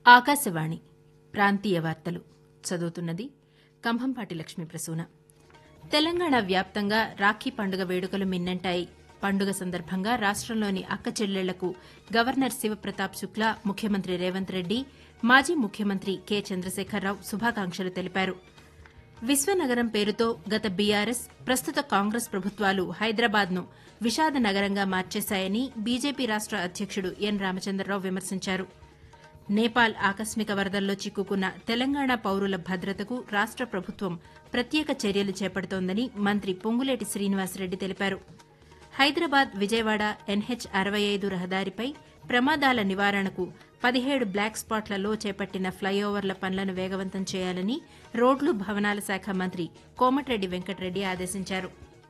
ఆకాశవాణి ప్రాంతీయ వార్తలు చదువుతున్నది కంభంపాటి లక్ష్మీ ప్రసూన తెలంగాణ వ్యాప్తంగా రాఖీ పండుగ వేడుకలు మిన్నంటాయి పండుగ సందర్భంగా రాష్టంలోని అక్క చెల్లెళ్లకు గవర్నర్ శివప్రతాప్ శుక్లా ముఖ్యమంత్రి రేవంత్ రెడ్డి మాజీ ముఖ్యమంత్రి కె చంద్రశేఖరరావు శుభాకాంక్షలు తెలిపారు విశ్వనగరం పేరుతో గత బీఆర్ఎస్ ప్రస్తుత కాంగ్రెస్ ప్రభుత్వాలు హైదరాబాద్ను విషాద నగరంగా మార్చేశాయని బీజేపీ రాష్ట అధ్యకుడు ఎన్ రామచంద్రరావు విమర్శించారు నేపాల్ ఆకస్మిక వరదల్లో చిక్కుకున్న తెలంగాణ పౌరుల భద్రతకు రాష్ట ప్రభుత్వం ప్రత్యేక చర్యలు చేపడుతోందని మంత్రి పొంగులేటి శ్రీనివాసరెడ్డి తెలిపారు హైదరాబాద్ విజయవాడ ఎన్హెచ్ అరవై ఐదు రహదారిపై ప్రమాదాల నివారణకు పదిహేడు బ్లాక్ స్పాట్లలో చేపట్టిన ఫ్లైఓవర్ల పనులను వేగవంతం చేయాలని రోడ్లు భవనాల శాఖ మంత్రి కోమటిరెడ్డి వెంకటరెడ్డి ఆదేశించారు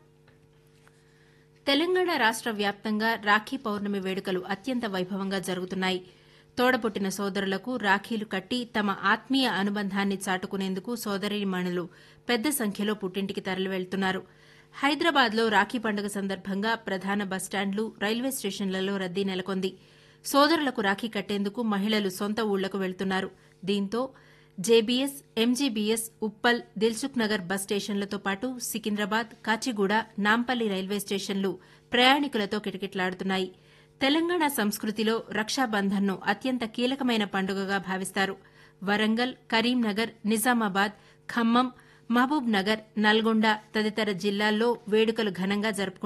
తెలంగాణ రాష్ట వ్యాప్తంగా రాఖీ పౌర్ణమి వేడుకలు అత్యంత వైభవంగా జరుగుతున్నాయి తోడపుట్టిన సోదరులకు రాఖీలు కట్టి తమ ఆత్మీయ అనుబంధాన్ని చాటుకునేందుకు సోదరీమణులు పెద్ద సంఖ్యలో పుట్టింటికి తరలివెళ్తున్నారు హైదరాబాద్లో రాఖీ పండుగ సందర్భంగా ప్రధాన బస్టాండ్లు రైల్వే స్టేషన్లలో రద్దీ నెలకొంది సోదరులకు రాఖీ కట్టేందుకు మహిళలు సొంత ఊళ్లకు వెళ్తున్నారు దీంతో JBS MGBS Uppal Dilsukh Nagar bus స్టేషన్లతో పాటు సికింద్రాబాద్ కాచిగూడ నాంపల్లి రైల్వే స్టేషన్లు ప్రయాణికులతో కిటకిటలాడుతున్నాయి తెలంగాణ సంస్కృతిలో రక్షాబంధన్ను అత్యంత కీలకమైన పండుగగా భావిస్తారు వరంగల్ కరీంనగర్ నిజామాబాద్ ఖమ్మం మహబూబ్ నగర్ నల్గొండ తదితర జిల్లాల్లో వేడుకలు ఘనంగా జరుపుకుంటారు